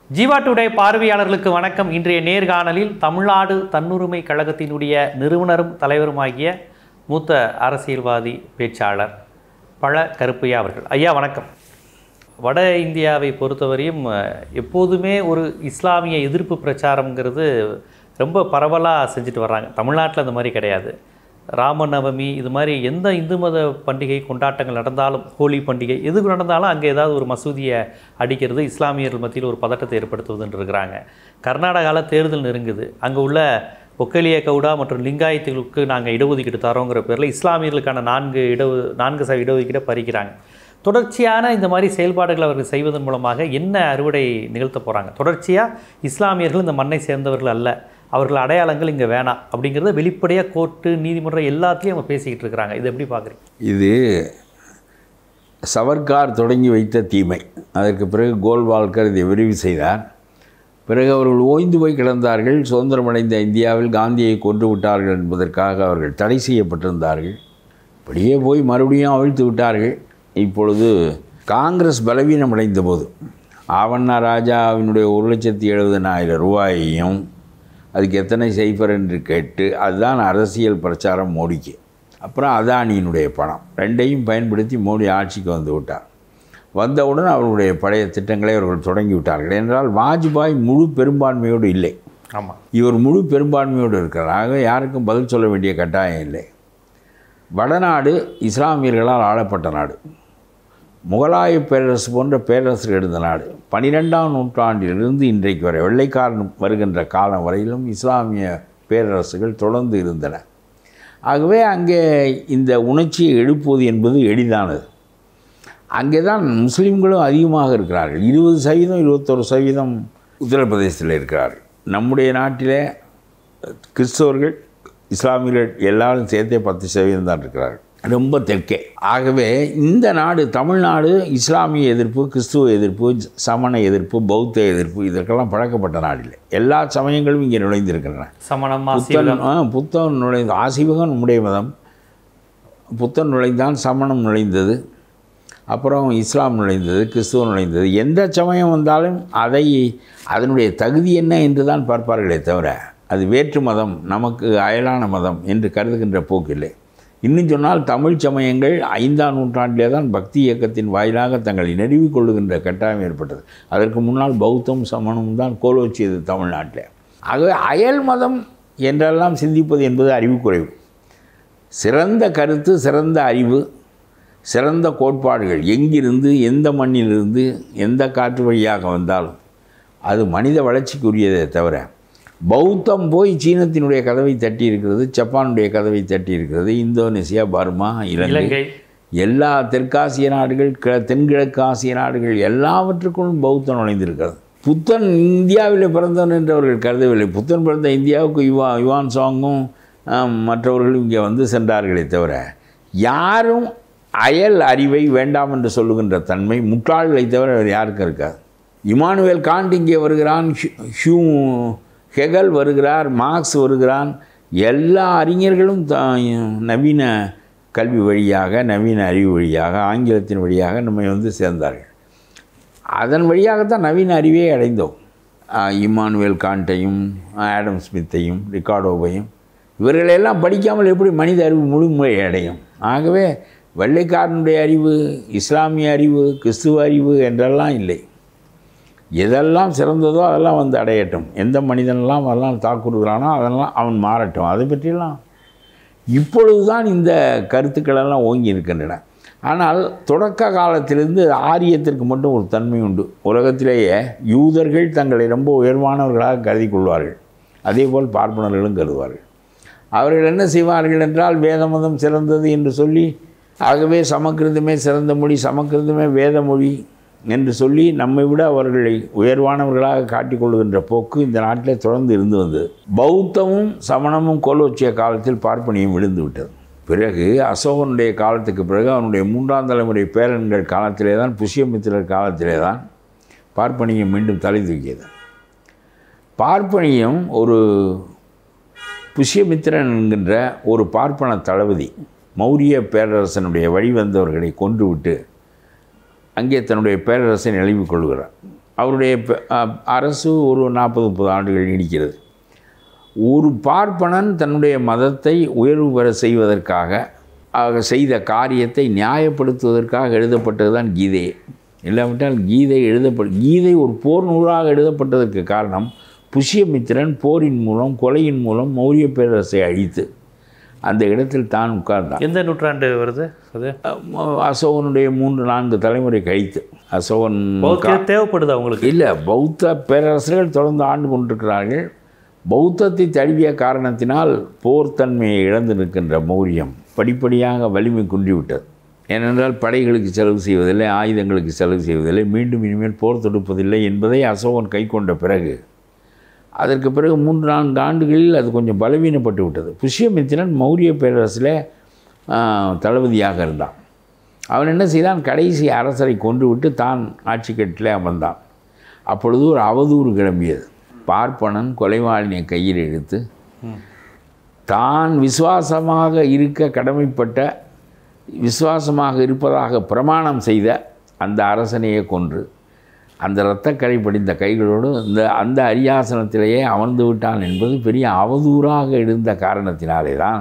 Jeeva today பார்வையாளர்களுக்கு வணக்கம் இன்றைய நேர்காணலில் தமிழ்நாடு தன்னுரிமை கழகத்தினுடைய நிறுவனரும் தலைவருமாகிய மூத்த அரசியல்வாதி பேச்சாளர் பழ கருப்பையா அவர்கள் ஐயா வணக்கம் வட இந்தியாவை பொறுத்தவரையும் அஹ், எப்போதுமே ஒரு இஸ்லாமிய எதிர்ப்பு பிரச்சாரம்ங்கிறது ரொம்ப பரவலாக செஞ்சுட்டு வர்றாங்க தமிழ்நாட்டில் அந்த மாதிரி கிடையாது ராமநவமி இது மாதிரி எந்த இந்து மத பண்டிகை கொண்டாட்டங்கள் நடந்தாலும் ஹோலி பண்டிகை எது நடந்தாலும் அங்கே ஏதாவது ஒரு மசூதியை அடிக்கிறது இஸ்லாமியர்கள் மத்தியில் ஒரு பதட்டத்தை ஏற்படுத்துவதுன்னு இருக்கிறாங்க கர்நாடகாவில் தேர்தல் நெருங்குது அங்கே உள்ள ஒக்கலிய கவுடா மற்றும் லிங்காயத்துகளுக்கு நாங்கள் இடஒதுக்கீடு தரோங்கிற பேரில் இஸ்லாமியர்களுக்கான நான்கு இட நான்கு சதவீத இடஒதுக்கீடை பறிக்கிறாங்க தொடர்ச்சியான இந்த மாதிரி செயல்பாடுகளை அவர்கள் செய்வதன் மூலமாக என்ன அறுவடை நிகழ்த்த போகிறாங்க தொடர்ச்சியாக இஸ்லாமியர்கள் இந்த மண்ணை சேர்ந்தவர்கள் அல்ல அவர்கள் அடையாளங்கள் இங்கே வேணாம் அப்படிங்கிறத வெளிப்படையாக கோர்ட்டு நீதிமன்றம் எல்லாத்துலேயும் அவங்க பேசிக்கிட்டு இருக்கிறாங்க இதை எப்படி பார்க்குறீங்க இது சவர்கார் தொடங்கி வைத்த தீமை அதற்கு பிறகு கோல்வால்கர் இதை விரிவு செய்தார் பிறகு அவர்கள் ஓய்ந்து போய் கிடந்தார்கள் சுதந்திரமடைந்த இந்தியாவில் காந்தியை கொன்று விட்டார்கள் என்பதற்காக அவர்கள் தடை செய்யப்பட்டிருந்தார்கள் இப்படியே போய் மறுபடியும் அவிழ்த்து விட்டார்கள் இப்பொழுது காங்கிரஸ் பலவீனம் அடைந்த போது ஆவண்ணா ராஜாவினுடைய ஒரு லட்சத்தி எழுபதனாயிரம் ரூபாயையும் அதுக்கு எத்தனை சைஃபர் என்று கேட்டு அதுதான் அரசியல் பிரச்சாரம் மோடிக்கு அப்புறம் அதானியினுடைய பணம் ரெண்டையும் பயன்படுத்தி மோடி ஆட்சிக்கு வந்து விட்டார் வந்தவுடன் அவர்களுடைய பழைய திட்டங்களை அவர்கள் தொடங்கி விட்டார்கள் என்றால் வாஜ்பாய் முழு பெரும்பான்மையோடு இல்லை ஆமாம் இவர் முழு பெரும்பான்மையோடு இருக்கிறார் ஆக யாருக்கும் பதில் சொல்ல வேண்டிய கட்டாயம் இல்லை வடநாடு இஸ்லாமியர்களால் ஆளப்பட்ட நாடு முகலாய பேரரசு போன்ற பேரரசு இருந்த நாடு பனிரெண்டாம் நூற்றாண்டிலிருந்து இன்றைக்கு வரை வெள்ளைக்காரன் வருகின்ற காலம் வரையிலும் இஸ்லாமிய பேரரசுகள் தொடர்ந்து இருந்தன ஆகவே அங்கே இந்த உணர்ச்சியை எழுப்புவது என்பது எளிதானது அங்கே தான் முஸ்லீம்களும் அதிகமாக இருக்கிறார்கள் இருபது சதவீதம் இருபத்தொரு சதவீதம் உத்தரப்பிரதேசத்தில் இருக்கிறார்கள் நம்முடைய நாட்டிலே கிறிஸ்தவர்கள் இஸ்லாமியர்கள் எல்லாரும் சேர்த்தே பத்து சதவீதம் தான் இருக்கிறார்கள் ரொம்ப தெற்கே ஆகவே இந்த நாடு தமிழ்நாடு இஸ்லாமிய எதிர்ப்பு கிறிஸ்துவ எதிர்ப்பு சமண எதிர்ப்பு பௌத்த எதிர்ப்பு இதற்கெல்லாம் பழக்கப்பட்ட நாடில்லை எல்லா சமயங்களும் இங்கே நுழைந்திருக்கின்றன சமணம் புத்தன் ஆசீர்வாதம் ஆ, புத்தன் நுழைந்த ஆசீவகம் நம்முடைய மதம் புத்தன் நுழைந்தான் சமணம் நுழைந்தது அப்புறம் இஸ்லாம் நுழைந்தது கிறிஸ்துவம் நுழைந்தது எந்த சமயம் வந்தாலும் அதை அதனுடைய தகுதி என்ன என்று தான் பார்ப்பார்களே தவிர அது வேற்று மதம் நமக்கு அயலான மதம் என்று கருதுகின்ற போக்கில்லை இன்னும் சொன்னால் தமிழ் சமயங்கள் ஐந்தாம் நூற்றாண்டிலே தான் பக்தி இயக்கத்தின் வாயிலாக தங்களை நிறுவிக் கொள்ளுகின்ற கட்டாயம் ஏற்பட்டது அதற்கு முன்னால் பௌத்தம் சமணம் தான் கோலோச்சியது தமிழ்நாட்டில் ஆகவே அயல் மதம் என்றெல்லாம் சிந்திப்பது என்பது அறிவுக்குறைவு சிறந்த கருத்து சிறந்த அறிவு சிறந்த கோட்பாடுகள் எங்கிருந்து எந்த மண்ணிலிருந்து எந்த காற்று வழியாக வந்தாலும் அது மனித வளர்ச்சிக்குரியதே தவிர பௌத்தம் போய் சீனத்தினுடைய கதவை தட்டி இருக்கிறது ஜப்பானுடைய கதவை தட்டி இருக்கிறது இந்தோனேசியா பர்மா இலங்கை இலங்கை எல்லா தெற்காசிய நாடுகள் க தென்கிழக்கு ஆசிய நாடுகள் எல்லாவற்றுக்கும் பௌத்தம் நுழைந்திருக்கிறது புத்தன் இந்தியாவில் பிறந்தவன் என்று அவர்கள் கருதவில்லை புத்தன் பிறந்த இந்தியாவுக்கு யுவா யுவான் சாங்கும் ஆம், மற்றவர்களும் இங்கே வந்து சென்றார்களே தவிர யாரும் அயல் அறிவை வேண்டாம் என்று சொல்லுகின்ற தன்மை முட்டாள்களை தவிர வேறு யாருக்கும் இருக்காது இமானுவேல் காண்ட் இங்கே வருகிறான் ஹியூ- ஹியூ ஹெகல் வருகிறார் மார்க்ஸ் வருகிறான் எல்லா அறிஞர்களும் த நவீன கல்வி வழியாக நவீன அறிவு வழியாக ஆங்கிலத்தின் வழியாக நம்மை வந்து சேர்ந்தார்கள் அதன் வழியாகத்தான் நவீன அறிவே அடைந்தோம் ஆஹ் இம்மானுவேல் காண்ட்டையும் ஆடம் ஸ்மித்தையும் ரிகார்டோவையும் இவர்களெல்லாம் படிக்காமல் எப்படி மனித அறிவு முழுமை அடையும் ஆகவே வெள்ளைக்காரனுடைய அறிவு இஸ்லாமிய அறிவு கிறிஸ்துவ அறிவு என்றெல்லாம் இல்லை எதெல்லாம் சிறந்ததோ அதெல்லாம் வந்து அடையட்டும் எந்த மனிதனெல்லாம் அதெல்லாம் தாக்குறுகிறானோ அதெல்லாம் அவன் மாறட்டும் அதை பற்றியெல்லாம் இப்பொழுது தான் இந்த கருத்துக்களெல்லாம் ஓங்கி இருக்கின்றன ஆனால் தொடக்க காலத்திலிருந்து ஆரியத்திற்கு மட்டும் ஒரு தன்மை உண்டு உலகத்திலேயே யூதர்கள் தங்களை ரொம்ப உயர்வானவர்களாக கருதி கொள்வார்கள் அதேபோல் பார்ப்பனர்களும் கருதுவார்கள் அவர்கள் என்ன செய்வார்கள் என்றால் வேத மதம் சிறந்தது என்று சொல்லி ஆகவே சமக்கிருதமே சிறந்த மொழி சமக்கிருதமே வேத மொழி என்று சொல்லி நம்மை விட அவர்களை உயர்வானவர்களாக காட்டிக்கொள்கின்ற போக்கு இந்த நாட்டிலே தொடர்ந்து இருந்து வந்தது பௌத்தமும் சமணமும் கோலோச்சிய காலத்தில் பார்ப்பனியம் விழுந்து விட்டது பிறகு அசோகனுடைய காலத்துக்கு பிறகு அவனுடைய மூன்றாம் தலைமுறை பேரன்கள் காலத்திலே தான் புஷ்யமித்திரர் காலத்திலே தான் பார்ப்பனியம் மீண்டும் தலை தூக்கியது பார்ப்பனியம் ஒரு புஷ்யமித்திரன் என்கின்ற ஒரு பார்ப்பன தளபதி மௌரிய பேரரசனுடைய வழிவந்தவர்களை கொன்றுவிட்டு அங்கே தன்னுடைய பேரரசை நிலவிக் கொள்கிறார் அவருடைய ப- அ- அரசு ஒரு நாற்பது முப்பது ஆண்டுகள் நீடிக்கிறது ஒரு பார்ப்பனன் தன்னுடைய மதத்தை உயர்வு பெற செய்வதற்காக ஆக செய்த காரியத்தை நியாயப்படுத்துவதற்காக எழுதப்பட்டது தான் கீதையே இல்லாவிட்டால் கீதை எழுதப்பட கீதை ஒரு போர் நூலாக எழுதப்பட்டதற்கு காரணம் புஷ்யமித்திரன் போரின் மூலம் கொலையின் மூலம் மௌரிய பேரரசை அழித்து அந்த இடத்தில் தான் உட்கார்ந்தான் எந்த நூற்றாண்டு வருது அது அஹ் அசோகனுடைய மூன்று நான்கு தலைமுறை கழித்து அசோகன் பௌத்தியம் தேவைப்படுதா உங்களுக்கு இல்லை பௌத்த பேரரசர்கள் தொடர்ந்து ஆண்டு கொண்டிருக்கிறார்கள் பௌத்தத்தை தழுவிய காரணத்தினால் போர்த்தன்மையை இழந்து நிற்கின்ற மௌரியம் படிப்படியாக வலிமை குன்றிவிட்டது ஏனென்றால் படைகளுக்கு செலவு செய்வதில்லை ஆயுதங்களுக்கு செலவு செய்வதில்லை மீண்டும் இனிமேல் போர் தொடுப்பதில்லை என்பதை அசோகன் கை கொண்ட பிறகு அதற்கு பிறகு மூன்று நான்கு ஆண்டுகளில் அது கொஞ்சம் பலவீனப்பட்டு விட்டது புஷ்யமித்திரன் மௌரிய பேரரசில் ஆ, தளபதியாக இருந்தான் அவன் என்ன செய்தான் கடைசி அரசரை கொன்று விட்டு தான் ஆட்சி கட்டிலே அமர்ந்தான் அப்பொழுது ஒரு அவதூறு கிளம்பியது பார்ப்பனன் கொலைவாளினை கையில் எடுத்து தான் விசுவாசமாக இருக்க கடமைப்பட்ட விசுவாசமாக இருப்பதாக பிரமாணம் செய்த அந்த அரசனையே கொன்று அந்த இரத்தக்கரை படிந்த கைகளோடு இந்த அந்த அரியாசனத்திலேயே அமர்ந்து விட்டான் என்பது பெரிய அவதூறாக எழுந்த காரணத்தினாலே தான்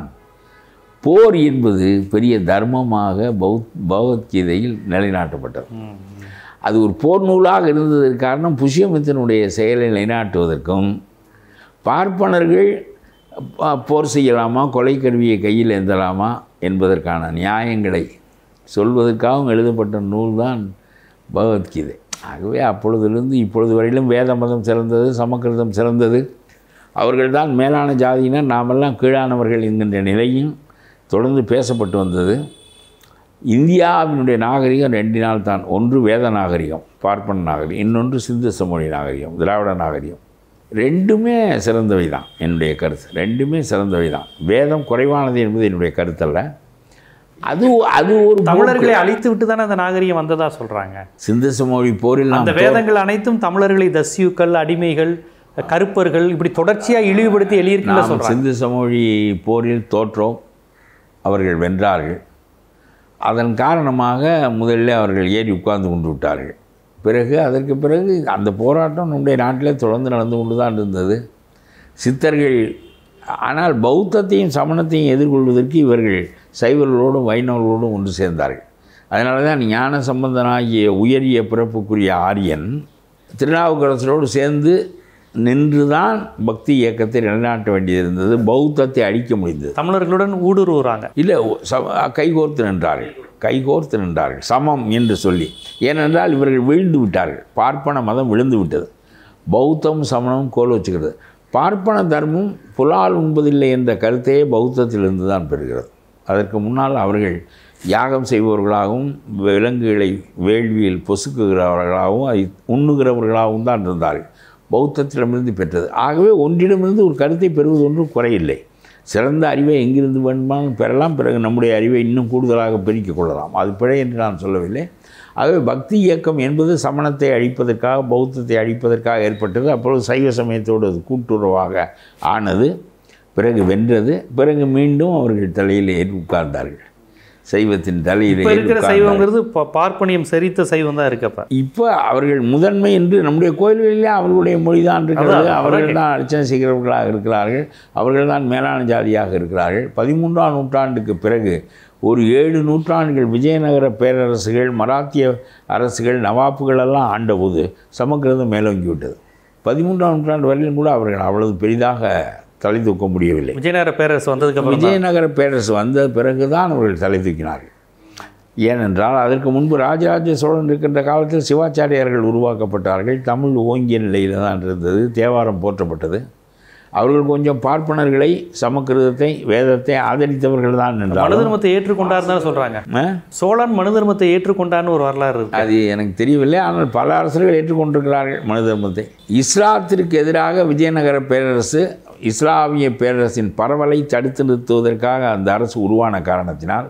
போர் என்பது பெரிய தர்மமாக பௌத் பகவத்கீதையில் நிலைநாட்டப்பட்டது அது ஒரு போர் நூலாக இருந்ததற்கு காரணம் புஷ்யமித்தனுடைய செயலை நிலைநாட்டுவதற்கும் பார்ப்பனர்கள் ப- போர் செய்யலாமா கொலை கருவியை கையில் ஏந்தலாமா என்பதற்கான நியாயங்களை சொல்வதற்காகவும் எழுதப்பட்ட நூல்தான் பகவத்கீதை ஆகவே அப்பொழுதிலிருந்து இப்பொழுது வரையிலும் வேத மதம் சிறந்தது சமக்கிருதம் சிறந்தது அவர்கள்தான் மேலான ஜாதியினர் நாமெல்லாம் கீழானவர்கள் என்கின்ற நிலையும் தொடர்ந்து பேசப்பட்டு வந்தது இந்தியாவினுடைய நாகரிகம் ரெண்டு நாள் தான் ஒன்று வேத நாகரிகம் பார்ப்பன நாகரிகம் இன்னொன்று சிந்து சமொழி நாகரிகம் திராவிட நாகரிகம் ரெண்டுமே சிறந்தவை தான் என்னுடைய கருத்து ரெண்டுமே சிறந்தவை தான் வேதம் குறைவானது என்பது என்னுடைய கருத்தல்ல அது அது ஒரு தமிழர்களை அழித்து விட்டு தானே அந்த நாகரிகம் வந்ததா சொல்றாங்க சிந்து சமொழி போரில் நாம் அந்த வேதங்கள் அனைத்தும் தமிழர்களை தஸ்யூக்கள் அடிமைகள் கருப்பர்கள் இப்படி தொடர்ச்சியா இழிவுபடுத்தி எழுதியிருக்குல்ல நாம் சொல்றாங்க சிந்து சமொழி போரில் தோற்றோம் அவர்கள் வென்றார்கள் அதன் காரணமாக முதலில் அவர்கள் ஏறி உட்கார்ந்து கொண்டு விட்டார்கள் பிறகு அதற்கு பிறகு அந்த போராட்டம் நம்முடைய நாட்டிலே தொடர்ந்து நடந்து கொண்டு தான் இருந்தது சித்தர்கள் ஆனால் பௌத்தத்தையும் சமணத்தையும் எதிர்கொள்வதற்கு இவர்கள் சைவர்களோடும் வைணவர்களோடும் ஒன்று சேர்ந்தார்கள் அதனால தான் ஞான சம்பந்தனாகிய உயரிய பிறப்புக்குரிய ஆரியன் திருநாவுக்கரசரோடு சேர்ந்து நின்று தான் பக்தி இயக்கத்தை நிலைநாட்ட வேண்டியிருந்தது பௌத்தத்தை அழிக்க முடிந்தது தமிழர்களுடன் ஊடுருவுறாங்க இல்லை கைகோர்த்து நின்றார்கள் கைகோர்த்து நின்றார்கள் சமம் என்று சொல்லி ஏனென்றால் இவர்கள் வீழ்ந்து விட்டார்கள் பார்ப்பன மதம் விழுந்து விட்டது பௌத்தம் சமணம் கோல் வச்சுக்கிறது பார்ப்பன தர்மம் புலால் உண்பதில்லை என்ற கருத்தையே பௌத்தத்திலிருந்து தான் பெறுகிறது அதற்கு முன்னால் அவர்கள் யாகம் செய்பவர்களாகவும் விலங்குகளை வேள்வியில் பொசுக்குகிறவர்களாகவும் அதை உண்ணுகிறவர்களாகவும் தான் இருந்தார்கள் பௌத்தத்திடமிருந்து பெற்றது ஆகவே ஒன்றிடமிருந்து ஒரு கருத்தை பெறுவது ஒன்றும் குறையில்லை சிறந்த அறிவை எங்கிருந்து வேண்டுமானாலும் பெறலாம் பிறகு நம்முடைய அறிவை இன்னும் கூடுதலாக பெருக்கிக் கொள்ளலாம் அது பிழை என்று நான் சொல்லவில்லை ஆகவே பக்தி இயக்கம் என்பது சமணத்தை அழிப்பதற்காக பௌத்தத்தை அழிப்பதற்காக ஏற்பட்டது அப்பொழுது சைவ சமயத்தோடு அது கூட்டுறவாக ஆனது பிறகு வென்றது பிறகு மீண்டும் அவர்கள் தலையில் ஏறி உட்கார்ந்தார்கள் சைவத்தின் தலையில் இப்ப ஏறி இருக்கிற உட்கார்ந்தார்கள். சைவங்கிறது ப- பார்ப்பனியம் சரித்த சைவம் தான் இருக்கப்ப இப்போ அவர்கள் முதன்மை என்று நம்முடைய கோயில்களிலே அவர்களுடைய மொழி தான் இருக்கிறது அதான், அவர்கள் தான் அர்ச்சனை செய்கிறவர்களாக இருக்கிறார்கள் அவர்கள் தான் மேலான ஜாதியாக இருக்கிறார்கள் பதிமூன்றாம் நூற்றாண்டுக்கு பிறகு ஒரு ஏழு நூற்றாண்டுகள் விஜயநகர பேரரசுகள் மராத்திய அரசுகள் நவாப்புகள் எல்லாம் ஆண்டபோது சமக்கிருதம் மேலோங்கி விட்டது பதிமூன்றாம் நூற்றாண்டு வரையிலும் கூட அவர்கள் அவ்வளவு பெரிதாக தலை தூக்க முடியவில்லை விஜயநகர பேரரசு வந்ததுக்கு அப்புறம் தான் விஜயநகர பேரரசு வந்த பிறகுதான் அவர்கள் தலை தூக்கினார்கள் ஏனென்றால் அதற்கு முன்பு ராஜராஜ சோழன் இருக்கின்ற காலத்தில் சிவாச்சாரியார்கள் உருவாக்கப்பட்டார்கள் தமிழ் ஓங்கிய நிலையில் தான் இருந்தது தேவாரம் போற்றப்பட்டது அவர்கள் கொஞ்சம் பார்ப்பனர்களை சமக்கிருதத்தை வேதத்தை ஆதரித்தவர்கள் தான் மனு என்றாலும் தர்மத்தை ஏற்றுக்கொண்டாருன்னு தானே சொல்றாங்க ஆ? சோழன் மனு தர்மத்தை ஏற்றுக்கொண்டான்னு ஒரு வரலாறு இருக்கு அது எனக்கு தெரியவில்லை ஆனால் பல அரசர்கள் ஏற்றுக்கொண்டிருக்கிறார்கள் மனு தர்மத்தை இஸ்லாத்திற்கு எதிராக விஜயநகர பேரரசு இஸ்லாமிய பேரரசின் பரவலை தடுத்து நிறுத்துவதற்காக அந்த அரசு உருவான காரணத்தினால்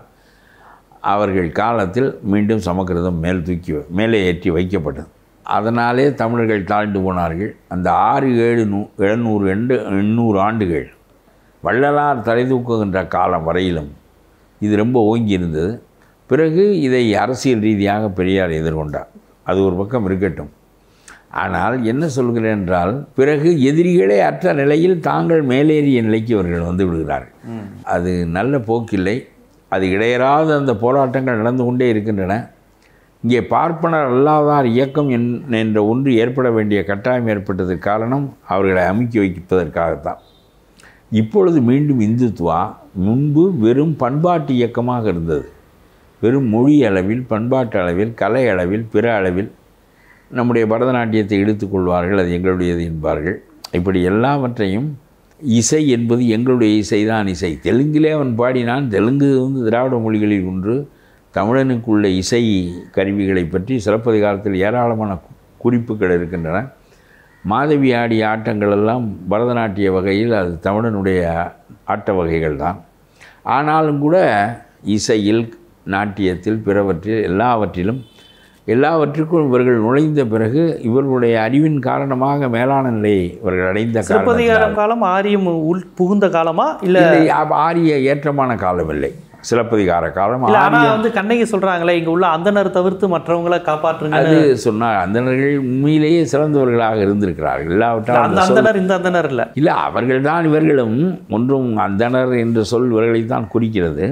அவர்கள் காலத்தில் மீண்டும் சமக்கிருதம் மேல் தூக்கி மேலே ஏற்றி வைக்கப்பட்டது அதனாலே தமிழர்கள் தாழ்ந்து போனார்கள் அந்த ஆறு ஏழு நூ எழுநூறு எண்டு எண்ணூறு ஆண்டுகள் வள்ளலார் தலை தூக்குகின்ற காலம் வரையிலும் இது ரொம்ப ஓங்கி இருந்தது பிறகு இதை அரசியல் ரீதியாக பெரியார் எதிர்கொண்டார் அது ஒரு பக்கம் இருக்கட்டும் ஆனால் என்ன சொல்கிறேன் என்றால் பிறகு எதிரிகளே அற்ற நிலையில் தாங்கள் மேலேறிய நிலைக்கு அவர்கள் வந்து விடுகிறார்கள் அது நல்ல போக்கில்லை அது இடையறாத அந்த போராட்டங்கள் நடந்து கொண்டே இருக்கின்றன இங்கே பார்ப்பனர் அல்லாதார் இயக்கம் என் என்ற ஒன்று ஏற்பட வேண்டிய கட்டாயம் ஏற்பட்டதற்கு காரணம் அவர்களை அமுக்கி வைப்பதற்காகத்தான் இப்பொழுது மீண்டும் இந்துத்துவா முன்பு வெறும் பண்பாட்டு இயக்கமாக இருந்தது வெறும் மொழி அளவில் பண்பாட்டு அளவில் கலை அளவில் பிற அளவில் நம்முடைய பரதநாட்டியத்தை எடுத்துக்கொள்வார்கள் அது எங்களுடையது என்பார்கள் இப்படி எல்லாவற்றையும் இசை என்பது எங்களுடைய இசைதான் இசை தெலுங்கிலே அவன் பாடினான் தெலுங்கு வந்து திராவிட மொழிகளில் ஒன்று தமிழனுக்குள்ள இசை கருவிகளை பற்றி சிலப்பதிகாரத்தில் ஏராளமான கு- குறிப்புகள் இருக்கின்றன மாதவி ஆடிய ஆட்டங்கள் எல்லாம் பரதநாட்டிய வகையில் அது தமிழனுடைய ஆட்ட வகைகள் தான் ஆனாலும் கூட இசையில் நாட்டியத்தில் பிறவற்றில் எல்லாவற்றிலும் எல்லாவற்றுக்கும் இவர்கள் நுழைந்த பிறகு இவர்களுடைய அறிவின் காரணமாக மேலான நிலையை இவர்கள் அடைந்த காரணத்தினால் சிலப்பதிகாரம் காலம் ஆரியம் உள் புகுந்த காலமா இல்ல இல்லை அப்ப ஆரிய ஏற்றமான காலம் இல்லை சிலப்பதிகார காலம் இல்ல ஆனா ஆரிய வந்து கண்ணகி சொல்றாங்களே இங்க உள்ள அந்தனர் தவிர்த்து மற்றவங்களை காப்பாற்றுங்க அது சொன்னார் அந்தணர்கள் உண்மையிலேயே சிறந்தவர்களாக இருந்திருக்கிறார்கள் அந்த இல்லாவிட்டால் அந்தனர் இந்த அந்தனர் இல்ல இல்லை அவர்கள்தான் இவர்களும் ஒன்றும் அந்தணர் என்ற சொல் இவர்களைத்தான் குறிக்கிறது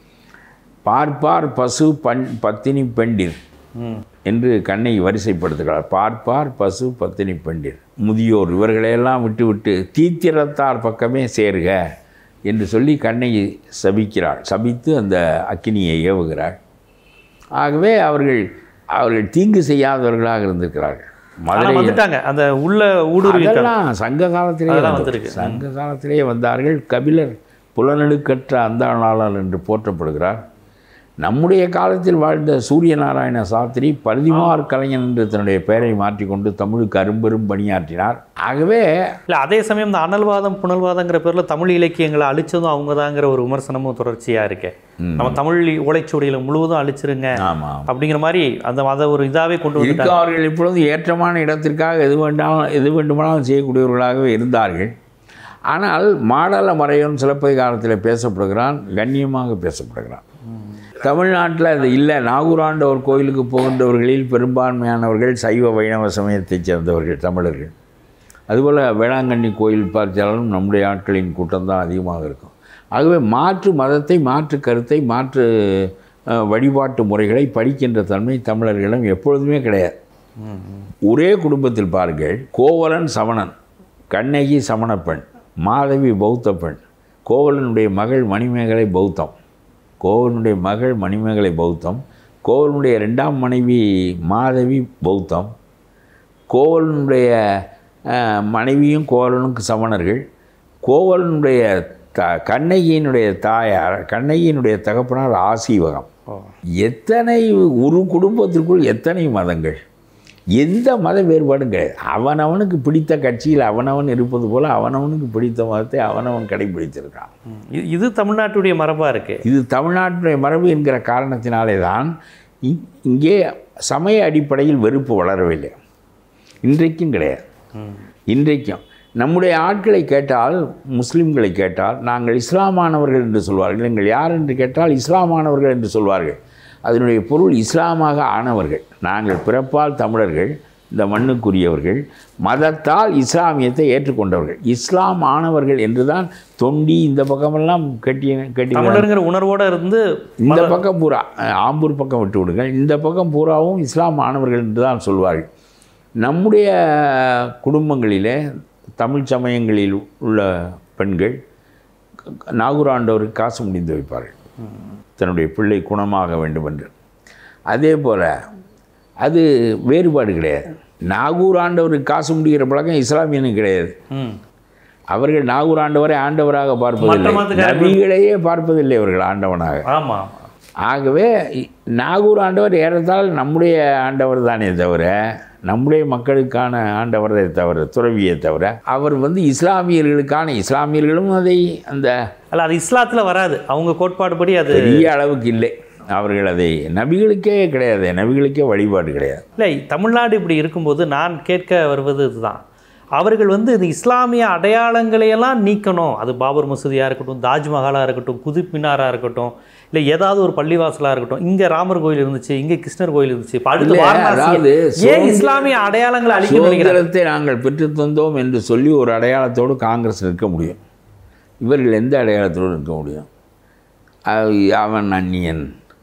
பார்ப்பார் பசு பண் பத்தினி பெண்டிர் ம். என்று கண்ணை வரிசைப்படுத்துகிறார் பார்ப்பார் பசு பத்தினி பெண்டிர் முதியோர் இவர்களையெல்லாம் விட்டுவிட்டு தீத்திரத்தார் பக்கமே சேர்க என்று சொல்லி கண்ணை சபிக்கிறாள் சபித்து அந்த அக்கினியை ஏவுகிறாள் ஆகவே அவர்கள் அவர்கள் தீங்கு செய்யாதவர்களாக இருந்திருக்கிறார்கள் ஆனா மதுரை வந்துட்டாங்க அந்த உள்ள ஊடுருவி அதெல்லாம் சங்க காலத்திலே அதெல்லாம் வந்தது. வந்திருக்கு. சங்க காலத்திலே வந்தார்கள் கபிலர் புலனெடுக்கற்ற அந்தாளாளர் என்று போற்றப்படுகிறார் நம்முடைய காலத்தில் வாழ்ந்த சூரிய நாராயண சாஸ்திரி பரிதிமார் கலைஞன் என்று தன்னுடைய பெயரை மாற்றிக்கொண்டு தமிழுக்கு அரும்பெரும் பணியாற்றினார் ஆகவே இல்ல அதே சமயம் இந்த அனல்வாதம் புனல்வாதங்கிற பேர்ல தமிழ் இலக்கியங்களை அழிச்சதும் அவங்கதாங்கிற ஒரு விமர்சனமும் தொடர்ச்சியா இருக்கு நம்ம தமிழ் ஓலைச்சுவடியில முழுவதும் அழிச்சிருங்க ஆமாம் அப்படிங்கிற மாதிரி அந்த அதை ஒரு இதாவே கொண்டு வந்துட்டாங்க இருக்க அவர்கள் இப்பொழுது ஏற்றமான இடத்திற்காக எது வேண்டாலும் எது வேண்டுமானாலும் செய்யக்கூடியவர்களாகவே இருந்தார்கள் ஆனால் மாடல மறையோன் சிலப்பதிகாரத்தில் பேசப்படுகிறான் கண்ணியமாக பேசப்படுகிறான் தமிழ்நாட்டில் அது இல்லை நாகூராண்டவர் கோயிலுக்கு போகின்றவர்களில் பெரும்பான்மையானவர்கள் சைவ வைணவ சமயத்தைச் சேர்ந்தவர்கள் தமிழர்கள் அதுபோல் வேளாங்கண்ணி கோயில் பார்த்தாலும் நம்முடைய ஆட்களின் கூட்டம் தான் அதிகமாக இருக்கும் ஆகவே மாற்று மதத்தை மாற்று கருத்தை மாற்று அஹ், வழிபாட்டு முறைகளை படிக்கின்ற தன்மை தமிழர்களிடம் எப்பொழுதுமே கிடையாது ம், ம். ஒரே குடும்பத்தில் பாருங்கள் கோவலன் சமணன் கண்ணகி சமண பெண் மாதவி பௌத்த பெண் கோவலனுடைய மகள் மணிமேகலை பௌத்தம் கோவலனுடைய மகள் மணிமேகலை பௌத்தம் கோவலனுடைய ரெண்டாம் மனைவி மாதவி பௌத்தம் கோவலனுடைய அஹ், மனைவியும் கோவலனுக்கு சமணர்கள் கோவலனுடைய த கண்ணகியினுடைய தாயார் கண்ணகியினுடைய தகப்பனார் ஆசீவகம் ஓ. எத்தனை ஒரு குடும்பத்திற்குள் எத்தனை மதங்கள் எந்த மத வேறுபாடும் கிடையாது அவனவனுக்கு பிடித்த கட்சியில் அவனவன் இருப்பது போல அவனவனுக்கு பிடித்த மதத்தை அவனவன் கடைபிடித்திருக்கான் ம். இது- இது தமிழ்நாட்டுடைய மரபா இருக்கு இது தமிழ்நாட்டுடைய மரபு என்கிற காரணத்தினாலே தான் இ- இங்கே சமய அடிப்படையில் வெறுப்பு வளரவில்லை இன்றைக்கும் கிடையாது ம். இன்றைக்கும் நம்முடைய ஆட்களை கேட்டால் முஸ்லிம்களை கேட்டால் நாங்கள் இஸ்லாமானவர்கள் என்று சொல்வார்கள் நீங்கள் யார் என்று கேட்டால் இஸ்லாமானவர்கள் என்று சொல்வார்கள் அதனுடைய பொருள் இஸ்லாமாக ஆனவர்கள் நாங்கள் பிறப்பால் தமிழர்கள் இந்த மண்ணுக்குரியவர்கள் மதத்தால் இஸ்லாமியத்தை ஏற்றுக்கொண்டவர்கள் இஸ்லாம் ஆனவர்கள் என்றுதான் தொண்டி இந்த பக்கமெல்லாம் கட்டி கட்டி தமிழருங்கிற உணர்வோட இருந்து இந்த பக்கம் பூரா அஹ், ஆம்பூர் பக்கம் விட்டு விடுங்கள் இந்த பக்கம் பூராவும் இஸ்லாம் மாணவர்கள் என்று தான் சொல்வார்கள் நம்முடைய குடும்பங்களிலே தமிழ் சமயங்களில் உள்ள பெண்கள் நாகூர் ஆண்டவருக்கு காசு முடிந்து வைப்பார்கள் தன்னுடைய பிள்ளை குணமாக வேண்டும் என்று அதே போல் அது வேறுபாடு கிடையாது நாகூர் ஆண்டவருக்கு காசு முடிகிற பழக்கம் இஸ்லாமியனுக்கு கிடையாது ம். அவர்கள் நாகூர் ஆண்டவரை ஆண்டவராக பார்ப்பதில்லை மதத்துக்காரர்கள். நபிகளையே பார்ப்பதில்லை அவர்கள் ஆண்டவனாக ஆமா ஆகவே இ- நாகூர் ஆண்டவர் ஏறத்தால் நம்முடைய ஆண்டவர் தானே தவிர நம்முடைய மக்களுக்கான ஆண்டவரை தவிர துறவியை தவிர அவர் வந்து இஸ்லாமியர்களுக்கான இஸ்லாமியர்களும் அதை அந்த அல்ல அது இஸ்லாத்துல வராது அவங்க கோட்பாடுபடி அது பெரிய அளவுக்கு இல்லை அவர்கள் அதை நபிகளுக்கே கிடையாது நபிகளுக்கே வழிபாடு கிடையாது இல்லை தமிழ்நாடு இப்படி இருக்கும்போது நான் கேட்க வருவது இதுதான் அவர்கள் வந்து இந்த இஸ்லாமிய அடையாளங்களையெல்லாம் நீக்கணும் அது பாபர் மசூதியாக இருக்கட்டும் தாஜ்மஹாலாக இருக்கட்டும் குதுப் மினாராக இருக்கட்டும் இல்லை ஏதாவது ஒரு பள்ளிவாசலாக இருக்கட்டும் இங்கே ராமர் கோயில் இருந்துச்சு இங்கே கிருஷ்ணர் கோயில் இருந்துச்சு இப்ப அடுத்து இல்ல, வாரணாசி. அதாவது ஏன் சுதந்திர- இஸ்லாமிய அடையாளங்களை அழிக்க நினைக்கிறாங்க சுதந்திரத்தை நாங்கள் பெற்று தந்தோம் என்று சொல்லி ஒரு அடையாளத்தோடு காங்கிரஸ் நிற்க முடியும் இவர்கள் எந்த அடையாளத்தோடு நிற்க முடியும் அது அவன் அந்நியன்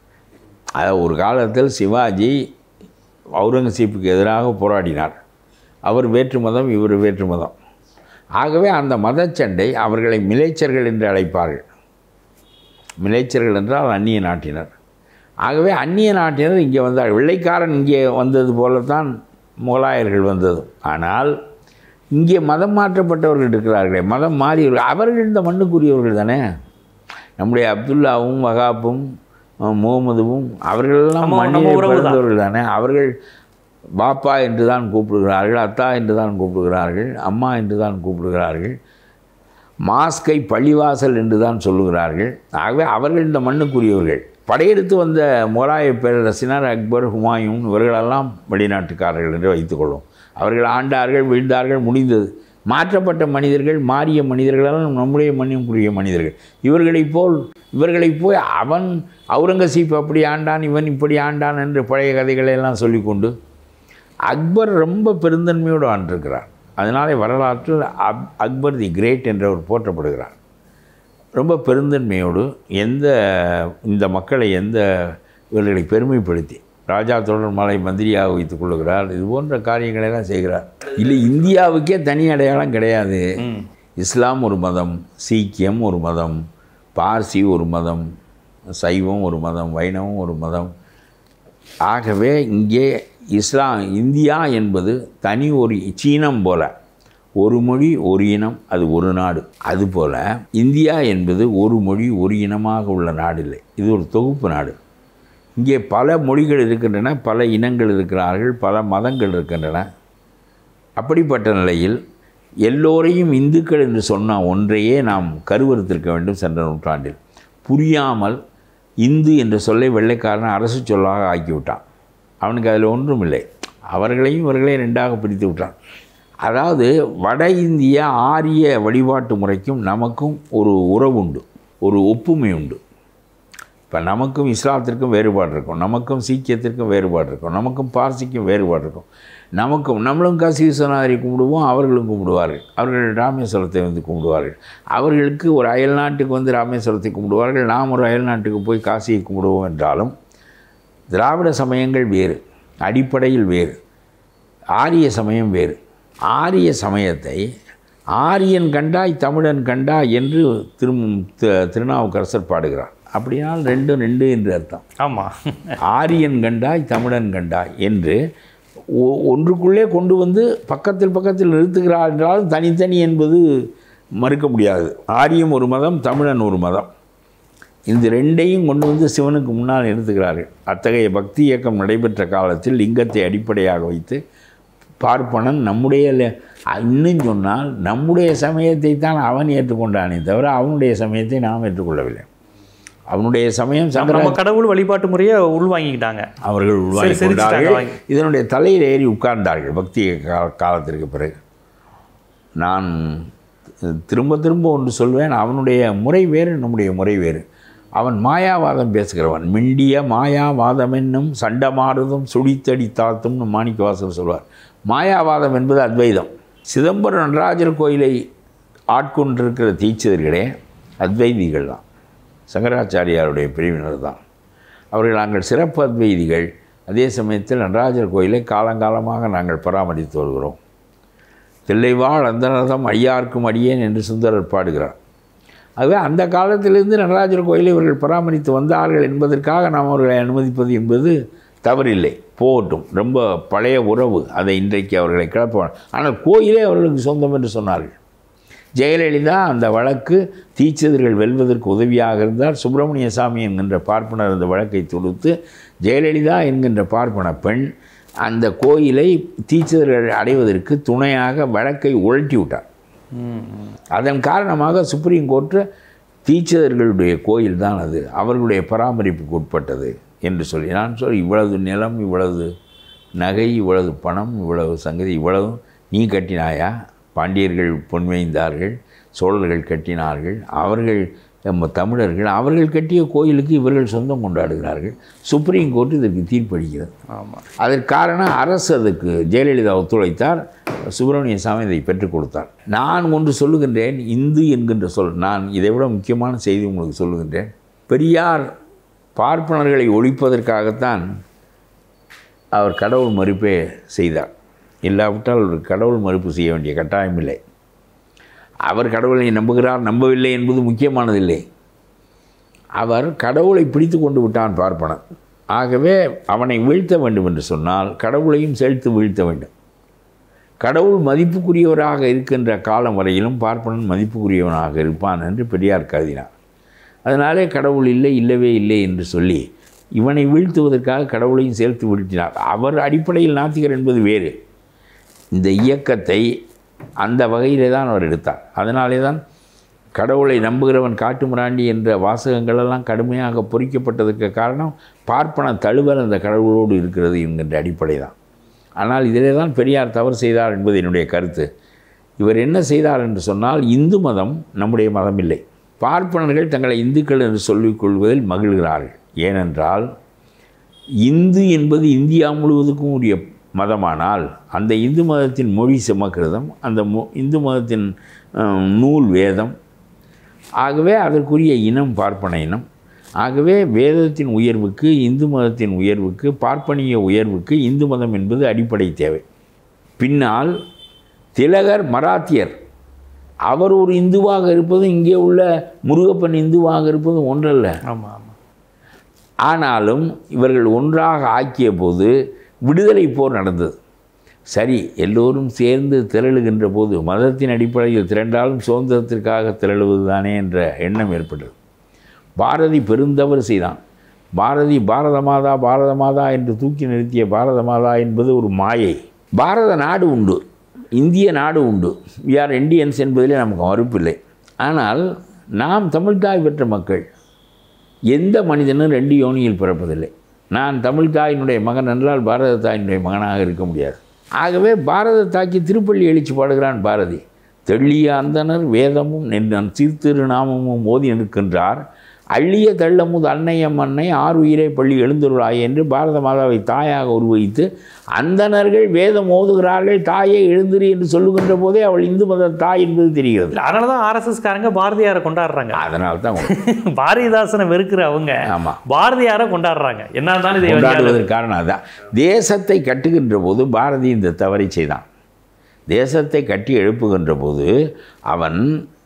அது ஒரு காலத்தில் சிவாஜி அவுரங்கசீப்புக்கு எதிராக போராடினார் அவர் வேற்று மதம் இவர் வேற்று மதம் ஆகவே அந்த மதச்சண்டை அவர்களை மிலைச்சர்கள் என்று அழைப்பார்கள் மிலைச்சர்கள் என்றால் அந்நிய நாட்டினர் ஆகவே அந்நிய நாட்டினர் இங்கே வந்தார் வெள்ளைக்காரன் இங்கே வந்தது போலத்தான் முகலாயர்கள் வந்தது ஆனால் இங்கே மதம் மாற்றப்பட்டவர்கள் இருக்கிறார்களே மதம் மாறியவர்கள் அவர்கள் இந்த மண்ணுக்குரியவர்கள் தானே நம்முடைய அப்துல்லாவும் வகாப்பும் அஹ், முகமதுவும் அவர்களெல்லாம் நம்ம- நம்ம மண்ணிலே உறவு தான். பிறந்தவர்கள் தானே அவர்கள் பாப்பா என்று தான் கூப்பிடுகிறார்கள் அத்தா என்று தான் கூப்பிடுகிறார்கள் அம்மா என்று தான் கூப்பிடுகிறார்கள் மாஸ்கை பள்ளிவாசல் என்று தான் சொல்லுகிறார்கள் ஆகவே அவர்கள் இந்த மண்ணுக்குரியவர்கள் படையெடுத்து வந்த முகலாய பேரரசினர் அக்பர் ஹுமாயூன் இவர்களெல்லாம் வெளிநாட்டுக்காரர்கள் என்று வைத்துக்கொள்வோம் அவர்கள் ஆண்டார்கள் வீழ்ந்தார்கள் முடிந்தது மாற்றப்பட்ட மனிதர்கள் மாறிய மனிதர்களெல்லாம் நம்முடைய மண்ணுக்குரிய மனிதர்கள் இவர்களைப் போல் இவர்களைப் போய் அவன் அவுரங்கசீப் அப்படி ஆண்டான் இவன் இப்படி ஆண்டான் என்று பழைய கதைகளை எல்லாம் சொல்லிக்கொண்டு அக்பர் ரொம்ப பெருந்தன்மையோடு ஆண்டிருக்கிறார் அதனாலே வரலாற்றில் அக் அக்பர் தி கிரேட் என்றவர் போற்றப்படுகிறார் ரொம்ப பெருந்தன்மையோடு எந்த இந்த மக்களை எந்த இவர்களை பெருமைப்படுத்தி ராஜா தொடர் மலை மந்திரியாக வைத்துக் கொள்ளுகிறார் இது போன்ற காரியங்களை எல்லாம் செய்கிறார் இல்லை இந்தியாவுக்கே தனி அடையாளம் கிடையாது ம். இஸ்லாம் ஒரு மதம் சீக்கியம் ஒரு மதம் பார்சி ஒரு மதம் சைவம் ஒரு மதம் வைணவம் ஒரு மதம் ஆகவே இங்கே இஸ்லாம் இந்தியா என்பது தனி ஒரு சீனம் போல ஒரு மொழி ஒரு இனம் அது ஒரு நாடு அதுபோல இந்தியா என்பது ஒரு மொழி ஒரு இனமாக உள்ள நாடு இல்லை இது ஒரு தொகுப்பு நாடு இங்கே பல மொழிகள் இருக்கின்றன பல இனங்கள் இருக்கிறார்கள் பல மதங்கள் இருக்கின்றன அப்படிப்பட்ட நிலையில் எல்லோரையும் இந்துக்கள் என்று சொன்ன ஒன்றையே நாம் கருவறுத்திருக்க வேண்டும் சென்ற நூற்றாண்டில் புரியாமல் இந்து என்ற சொல்லை வெள்ளைக்காரன் அரசு சொல்லாக ஆக்கிவிட்டான் அவனுக்கு அதில் ஒன்றும் இல்லை அவர்களையும் இவர்களையும் ரெண்டாக பிரித்து விட்டான் அதாவது வட இந்திய ஆரிய வழிபாட்டு முறைக்கும் நமக்கும் ஒரு உறவு உண்டு ஒரு ஒப்புமை உண்டு இப்போ நமக்கும் இஸ்லாத்திற்கும் வேறுபாடு இருக்கும் நமக்கும் சீக்கியத்திற்கும் வேறுபாடு இருக்கும் நமக்கும் பார்சிக்கும் வேறுபாடு இருக்கும் நமக்கும் நம்மளும் காசி விஸ்வநாதரை கும்பிடுவோம் அவர்களும் கும்பிடுவார்கள் அவர்கள் ராமேஸ்வரத்தை வந்து கும்பிடுவார்கள் அவர்களுக்கு ஒரு அயல் நாட்டுக்கு வந்து ராமேஸ்வரத்தை கும்பிடுவார்கள் நாம் ஒரு அயல் நாட்டுக்கு போய் காசியை கும்பிடுவோம் என்றாலும் திராவிட சமயங்கள் வேறு அடிப்படையில் வேறு ஆரிய சமயம் வேறு ஆரிய சமயத்தை ஆரியன் கண்டாய் தமிழன் கண்டா என்று திரும் தி- திருநாவுக்கரசர் பாடுகிறார் அப்படினால் ரெண்டும் ரெண்டு என்று அர்த்தம் ஆமாம் ஆரியன் கண்டாய் தமிழன் கண்டாய் என்று ஒ- ஒன்றுக்குள்ளே கொண்டு வந்து பக்கத்தில் பக்கத்தில் நிறுத்துகிறார் என்றாலும் தனித்தனி என்பது மறுக்க முடியாது ஆரியம் ஒரு மதம் தமிழன் ஒரு மதம் இந்த ரெண்டையும் கொண்டு வந்து சிவனுக்கு முன்னால் நிறுத்துகிறார்கள் அத்தகைய பக்தி இயக்கம் நடைபெற்ற காலத்தில் லிங்கத்தை அடிப்படையாக வைத்து பார்ப்பனன் நம்முடைய ல- இன்னும் சொன்னால் நம்முடைய சமயத்தை தான் அவன் ஏற்றுக்கொண்டானே தவிர அவனுடைய சமயத்தை நாம் ஏற்றுக்கொள்ளவில்லை அவனுடைய சமயம் சங்கர நம்ம கடவுள் வழிபாட்டு முறையை உள்வாங்கிக்கிட்டாங்க அவர்கள் உள்வாங்கிக் சரி, சிரிச்சுட்டாங்க, கொண்டார்கள் வாங்கி. இதனுடைய தலையில் ஏறி உட்கார்ந்தார்கள் பக்தி கா- காலத்திற்கு பிறகு நான் திரும்ப திரும்ப ஒன்று சொல்வேன் அவனுடைய முறை வேறு நம்முடைய முறை வேறு அவன் மாயாவாதம் பேசுகிறவன் மிண்டிய மாயாவாதம் என்னும் சண்டமாறுதும் சுடித்தடி தாத்தும்னு மாணிக்கவாசர் சொல்வார் மாயாவாதம் என்பது அத்வைதம் சிதம்பரம் நடராஜர் கோயிலை ஆட்கொண்டிருக்கிற தீட்சிதர்களே அத்வைதிகள் தான் சங்கராச்சாரியாருடைய பிரிவினர் தான் அவர்கள் நாங்கள் சிறப்பு அத்வைதிகள் அதே சமயத்தில் நடராஜர் கோயிலை காலங்காலமாக நாங்கள் பராமரித்து வருகிறோம் தில்லைவாழ் அந்தனதம் ஐயாருக்கும் அடியேன் என்று சுந்தரர் பாடுகிறார் ஆகவே அந்த காலத்திலிருந்து நடராஜர் கோயிலை இவர்கள் பராமரித்து வந்தார்கள் என்பதற்காக நாம் அவர்களை அனுமதிப்பது என்பது தவறில்லை போகட்டும் ரொம்ப பழைய உறவு அதை இன்றைக்கு அவர்களை கிளப்ப ஆனால் கோயிலே அவர்களுக்கு சொந்தம் என்று சொன்னார்கள் ஜெயலலிதா அந்த வழக்கு தீட்சிதர்கள் வெல்வதற்கு உதவியாக இருந்தார் சுப்பிரமணிய சாமி என்கின்ற பார்ப்பனர் அந்த வழக்கை தொடுத்து ஜெயலலிதா என்கின்ற பார்ப்பன பெண் அந்த கோயிலை தீட்சிதர்கள் அடைவதற்கு துணையாக வழக்கை உழட்டி விட்டார் அதன் காரணமாக சுப்ரீம் கோர்ட்டு தீட்சிதர்களுடைய கோயில் தான் அது அவர்களுடைய பராமரிப்புக்கு உட்பட்டது என்று சொல்லி நான் சொல்லி இவ்வளவு நிலம் இவ்வளவு நகை இவ்வளவு பணம் இவ்வளவு சங்கதி இவ்வளவு நீ கட்டினாயா பாண்டியர்கள் பொன்மைந்தார்கள் சோழர்கள் கட்டினார்கள் அவர்கள் நம்ம தமிழர்கள் அவர்கள் கட்டிய கோயிலுக்கு இவர்கள் சொந்தம் கொண்டாடுகிறார்கள் சுப்ரீம் கோர்ட் இதற்கு தீர்ப்பளிக்கிறது ஆமாம் அதற்கு காரணம் அரசு அதுக்கு ஜெயலலிதா ஒத்துழைத்தார் சுப்பிரமணிய சாமி இதை பெற்றுக் கொடுத்தார் நான் ஒன்று சொல்லுகின்றேன் இந்து என்கின்ற சொல் நான் இதை விட முக்கியமான செய்தி உங்களுக்கு சொல்லுகின்றேன் பெரியார் பார்ப்பனர்களை ஒழிப்பதற்காகத்தான் அவர் கடவுள் மறுப்பே செய்தார் இல்லாவிட்டால் ஒரு கடவுள் மறுப்பு செய்ய வேண்டிய கட்டாயம் இல்லை அவர் கடவுளை நம்புகிறார் நம்பவில்லை என்பது முக்கியமானதில்லை அவர் கடவுளை பிடித்து கொண்டு விட்டான் பார்ப்பனன் ஆகவே அவனை வீழ்த்த வேண்டும் என்று சொன்னால் கடவுளையும் சேர்த்து வீழ்த்த வேண்டும் கடவுள் மதிப்புக்குரியவராக இருக்கின்ற காலம் வரையிலும் பார்ப்பனன் மதிப்புக்குரியவனாக இருப்பான் என்று பெரியார் கருதினார் அதனாலே கடவுள் இல்லை இல்லவே இல்லை என்று சொல்லி இவனை வீழ்த்துவதற்காக கடவுளையும் சேர்த்து வீழ்த்தினார் அவர் அடிப்படையில் நாத்திகர் என்பது வேறு இந்த இயக்கத்தை அந்த வகையிலே தான் அவர் எடுத்தார் அதனாலே தான் கடவுளை நம்புகிறவன் காட்டுமிராண்டி என்ற வாசகங்களெல்லாம் கடுமையாக பொறிக்கப்பட்டதற்கு காரணம் பார்ப்பன தழுவல் அந்த கடவுளோடு இருக்கிறது என்கின்ற அடிப்படை தான் ஆனால் இதிலே தான் பெரியார் தவறு செய்தார் என்பது என்னுடைய கருத்து இவர் என்ன செய்தார் என்று சொன்னால் இந்து மதம் நம்முடைய மதம் இல்லை பார்ப்பனர்கள் தங்களை இந்துக்கள் என்று சொல்லிக் கொள்வதில் மகிழ்கிறார்கள் ஏனென்றால் இந்து என்பது இந்தியா முழுவதுக்கும் உரிய மதமானால் அந்த இந்து மதத்தின் மொழி சமக்கிருதம் அந்த மொ இந்து மதத்தின் அஹ், நூல் வேதம் ஆகவே அதற்குரிய இனம் பார்ப்பன இனம் ஆகவே வேதத்தின் உயர்வுக்கு இந்து மதத்தின் உயர்வுக்கு பார்ப்பனிய உயர்வுக்கு இந்து மதம் என்பது அடிப்படை தேவை பின்னால் திலகர் மராத்தியர் அவர் ஒரு இந்துவாக இருப்பதும் இங்கே உள்ள முருகப்பன் இந்துவாக இருப்பதும் ஒன்றல்ல ஆமாம் ஆமாம் ஆனாலும் இவர்கள் ஒன்றாக ஆக்கிய போது விடுதலை போர் நடந்தது சரி எல்லோரும் சேர்ந்து திரளுகின்ற போது மதத்தின் அடிப்படையில் திரண்டாலும் சுதந்திரத்திற்காக திரளுவது தானே என்ற எண்ணம் ஏற்பட்டது பாரதி பெருந்தவறு செய்தான் பாரதி பாரத மாதா பாரத மாதா என்று தூக்கி நிறுத்திய பாரத மாதா என்பது ஒரு மாயை பாரத நாடு உண்டு இந்திய நாடு உண்டு we are இண்டியன்ஸ் என்பதிலே நமக்கு மறுப்பில்லை ஆனால் நாம் தமிழ்தாய் பெற்ற மக்கள் எந்த மனிதனும் ரெண்டு யோனியில் பிறப்பதில்லை நான் தமிழ் தாயினுடைய மகன் என்றால் பாரத தாயினுடைய மகனாக இருக்க முடியாது ஆகவே பாரத தாக்கி திருப்பள்ளி எழுச்சி பாடுகிறான் பாரதி தெள்ளிய அந்தனர் வேதமும் நின் சீர்திருநாமமும் ஓதி நிற்கின்றார் அள்ளிய தள்ளமுது அன்னையம் அன்னை ஆறு உயிரை பள்ளி எழுந்துருளாய் என்று பாரத மாதாவை தாயாக உருவகித்து அந்தணர்கள் வேதம் ஓதுகிறார்கள் தாயை எழுந்திரு என்று சொல்லுகின்ற போதே அவள் இந்து மத தாய் என்பது தெரிகிறது இல்ல, அதனால தான் ஆர்எஸ்எஸ்காரங்க பாரதியாரை கொண்டாடுறாங்க அதனால தான் பாரதிதாசனை வெறுக்கிற அவங்க ஆமாம் பாரதியாரை கொண்டாடுறாங்க என்ன இருந்தாலும் இதை வந்து கொண்டாடுவதற்கு காரணம் அதுதான் தேசத்தை கட்டுகின்ற போது பாரதி இந்த தவறை செய்தான் தேசத்தை கட்டி எழுப்புகின்ற போது அவன்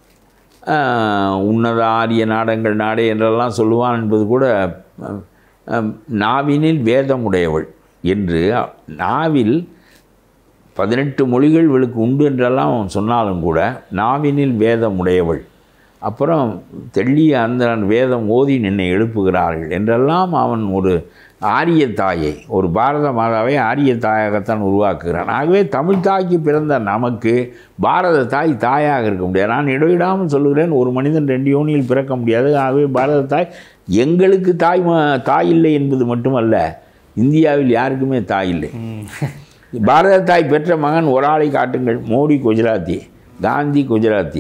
ஆஹ், உன்னத ஆரிய நாடங்கள் நாடே என்றெல்லாம் சொல்லுவான் என்பது கூட அஹ், அஹ், நாவினில் வேதமுடையவள் என்று நாவில் பதினெட்டு மொழிகள் இவளுக்கு உண்டு என்றெல்லாம் அவன் சொன்னாலும் கூட நாவினில் வேதம் உடையவள் அப்புறம் தெள்ளிய அந்த வேதம் ஓதி நின்னை எழுப்புகிறார்கள் என்றெல்லாம் அவன் ஒரு ஆரிய தாயை ஒரு பாரத மாதாவை ஆரிய தாயாகத்தான் உருவாக்குகிறான் ஆகவே தமிழ் தாய்க்கு பிறந்த நமக்கு பாரத தாய் தாயாக இருக்க முடியாது நான் இடைவிடாமல் சொல்லுகிறேன் ஒரு மனிதன் ரெண்டு யோனியில் பிறக்க முடியாது ஆகவே பாரத தாய் எங்களுக்கு தாய் ம- தாய் இல்லை என்பது மட்டுமல்ல இந்தியாவில் யாருக்குமே தாய் இல்லை ம். பாரத தாய் பெற்ற மகன் ஒரு ஆளை காட்டுங்கள் மோடி குஜராத்தி காந்தி குஜராத்தி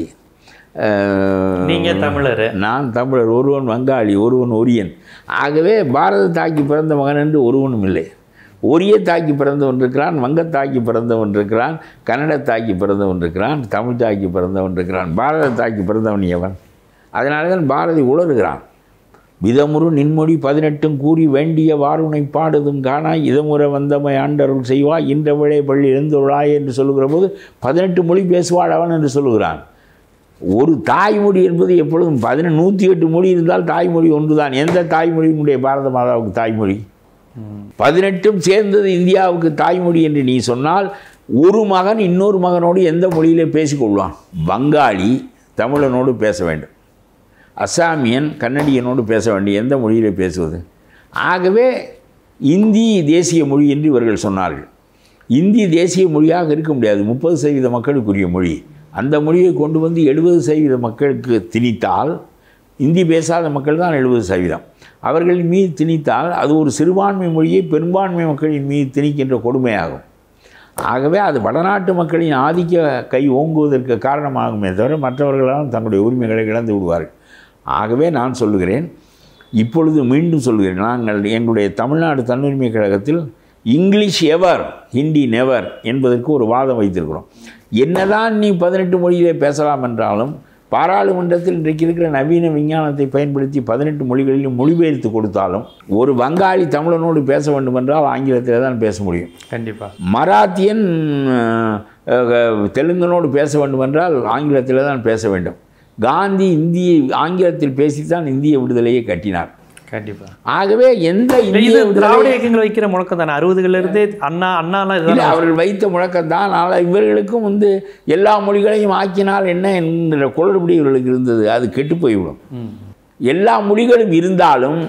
அஹ், நீங்க தமிழர் நான் தமிழர் ஒருவன் வங்காளி ஒருவன் ஒரியன் ஆகவே பாரத தாய்க்கு பிறந்த மகன் என்று ஒருவனும் இல்லை ஒரிய தாய்க்கு பிறந்தவன் இருக்கிறான் வங்கத் தாய்க்கு பிறந்தவன் இருக்கிறான் கன்னட தாய்க்கு பிறந்தவன் இருக்கிறான் தமிழ் தாய்க்கு பிறந்தவன் இருக்கிறான் பாரத தாய்க்கு பிறந்தவன் எவன் அதனால தான் பாரதி உளறுகிறான் விதமுறு நின்மொழி பதினெட்டும் கூறி வேண்டிய வாருனை பாடுதும் காணாய் இதமுறை வந்தமை ஆண்டருள் செய்வாய் இந்த விழை பள்ளி எழுந்துள்ளாய் என்று சொல்லுகிற போது பதினெட்டு மொழி பேசுவாள் அவன் என்று சொல்லுகிறான் ஒரு தாய்மொழி என்பது எப்பொழுதும் பதின நூற்றி எட்டு மொழி இருந்தால் தாய்மொழி ஒன்றுதான் எந்த தாய்மொழியினுடைய பாரத மாதாவுக்கு தாய்மொழி பதினெட்டும் சேர்ந்தது இந்தியாவுக்கு தாய்மொழி என்று நீ சொன்னால் ஒரு மகன் இன்னொரு மகனோடு எந்த மொழியிலே பேசிக்கொள்வான் வங்காளி தமிழனோடு பேச வேண்டும் அசாமியன் கன்னடியனோடு பேச வேண்டிய எந்த மொழியிலே பேசுவது ஆகவே இந்தி தேசிய மொழி என்று இவர்கள் சொன்னார்கள் இந்தி தேசிய மொழியாக இருக்க முடியாது முப்பது சதவீத மக்களுக்குரிய மொழி அந்த மொழியை கொண்டு வந்து எழுபது சதவீத மக்களுக்கு திணித்தால் இந்தி பேசாத மக்கள் தான் எழுபது சதவீதம் அவர்களின் மீது திணித்தால் அது ஒரு சிறுபான்மை மொழியை பெரும்பான்மை மக்களின் மீது திணிக்கின்ற கொடுமையாகும் ஆகவே அது வடநாட்டு மக்களின் ஆதிக்க கை ஓங்குவதற்கு காரணமாகுமே தவிர மற்றவர்களால் தங்களுடைய உரிமைகளை இழந்து விடுவார்கள் ஆகவே நான் சொல்லுகிறேன் இப்பொழுது மீண்டும் சொல்லுகிறேன் நாங்கள் எங்களுடைய தமிழ்நாடு தன்னுரிமை கழகத்தில் இங்கிலீஷ் எவர் ஹிந்தி நெவர் என்பதற்கு ஒரு வாதம் வைத்திருக்கிறோம் என்னதான் நீ பதினெட்டு மொழியிலே பேசலாம் என்றாலும் பாராளுமன்றத்தில் இன்றைக்கு இருக்கிற நவீன விஞ்ஞானத்தை பயன்படுத்தி பதினெட்டு மொழிகளிலும் மொழிபெயர்த்து கொடுத்தாலும் ஒரு வங்காளி தமிழனோடு பேச வேண்டும் என்றால் ஆங்கிலத்தில் தான் பேச முடியும் கண்டிப்பாக மராத்தியன் அஹ், அஹ், தெலுங்கனோடு பேச வேண்டும் என்றால் ஆங்கிலத்தில் தான் பேச வேண்டும் காந்தி இந்திய ஆங்கிலத்தில் பேசித்தான் இந்திய விடுதலையை கட்டினார் கண்டிப்பாக ஆகவே எந்த இது இந்திய விடுதலை திராவிட இயக்கங்கள் வைக்கிற முழக்கம் தானே அறுபதுகள்ல இருந்தே அண்ணா அண்ணாலாம் இல்லை இதுதான் அவர்கள் வைத்த முழக்கம் தான் ஆனால் இவர்களுக்கும் வந்து எல்லா மொழிகளையும் ஆக்கினால் என்ன என்கிற குளறுபடி இவர்களுக்கு இருந்தது அது கெட்டு போய்விடும் ம் எல்லா மொழிகளும் இருந்தாலும்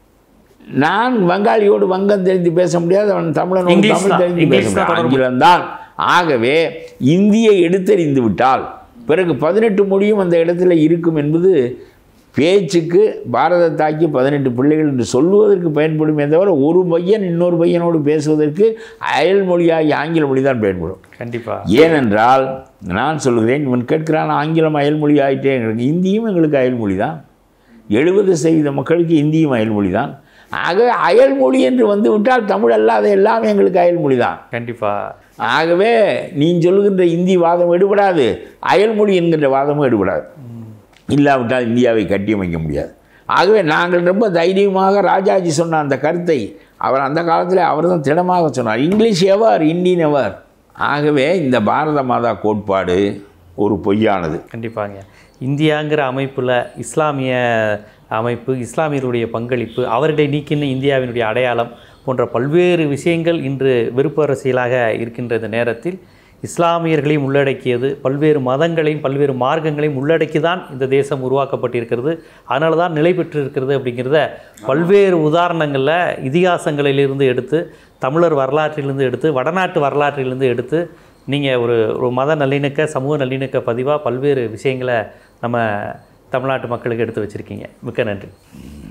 நான் வங்காளியோடு வங்கம் தெரிந்து பேச முடியாது அவன் தமிழனோடு இங்கிலீஷ் தமிழ் தான். தெரிந்து பேச இங்கிலீஷ் தான் முடியாது தொடர்பு. ஆங்கிலம்தான் ஆகவே இந்தியை எடுத்தறிந்து விட்டால் பிறகு பதினெட்டு மொழியும் அந்த இடத்துல இருக்கும் என்பது பேச்சுக்கு பாரத தாக்கி பதினெட்டு பிள்ளைகள் என்று சொல்லுவதற்கு பயன்படுமே தவிர ஒரு பையன் இன்னொரு பையனோடு பேசுவதற்கு அயல் மொழியாகி ஆங்கில மொழி தான் பயன்படும் கண்டிப்பாக ஏனென்றால் நான் சொல்கிறேன் இவன் கேட்கிறான் ஆங்கிலம் அயல்மொழி ஆயிட்டே எங்களுக்கு இந்தியும் எங்களுக்கு அயல்மொழி தான் எழுபது சதவீத மக்களுக்கு இந்தியும் அயல்மொழி தான் ஆகவே அயல்மொழி என்று வந்து விட்டால் தமிழ் அல்லாத எல்லாமே எங்களுக்கு அயல்மொழி தான் கண்டிப்பாக ஆகவே நீ சொல்லுகின்ற இந்தி வாதம் எடுபடாது அயல்மொழி என்கின்ற வாதமும் எடுபடாது இல்லாவிட்டால் இந்தியாவை கட்டியமைக்க முடியாது ஆகவே நாங்கள் ரொம்ப தைரியமாக ராஜாஜி சொன்ன அந்த கருத்தை அவர் அந்த காலத்தில் அவர் தான் திடமாக சொன்னார் இங்கிலீஷ் எவர் இந்தியன் எவர் ஆகவே இந்த பாரத மாதா கோட்பாடு ஒரு பொய்யானது கண்டிப்பாங்க இந்தியாங்கிற அமைப்பில் இஸ்லாமிய அமைப்பு இஸ்லாமியருடைய பங்களிப்பு அவர்களை நீக்கின இந்தியாவினுடைய அடையாளம் போன்ற பல்வேறு விஷயங்கள் இன்று வெறுப்பு அரசியலாக இருக்கின்ற இந்த நேரத்தில் இஸ்லாமியர்களையும் உள்ளடக்கியது பல்வேறு மதங்களையும் பல்வேறு மார்க்கங்களையும் உள்ளடக்கி தான் இந்த தேசம் உருவாக்கப்பட்டிருக்கிறது அதனால தான் நிலை பெற்றிருக்கிறது அப்படிங்கிறத பல்வேறு உதாரணங்களில் இதிகாசங்களிலிருந்து எடுத்து தமிழர் வரலாற்றிலிருந்து எடுத்து வடநாட்டு வரலாற்றிலிருந்து எடுத்து நீங்கள் ஒரு ஒரு மத நல்லிணக்க சமூக நல்லிணக்க பதிவாக பல்வேறு விஷயங்களை நம்ம தமிழ்நாட்டு மக்களுக்கு எடுத்து வச்சுருக்கீங்க மிக்க நன்றி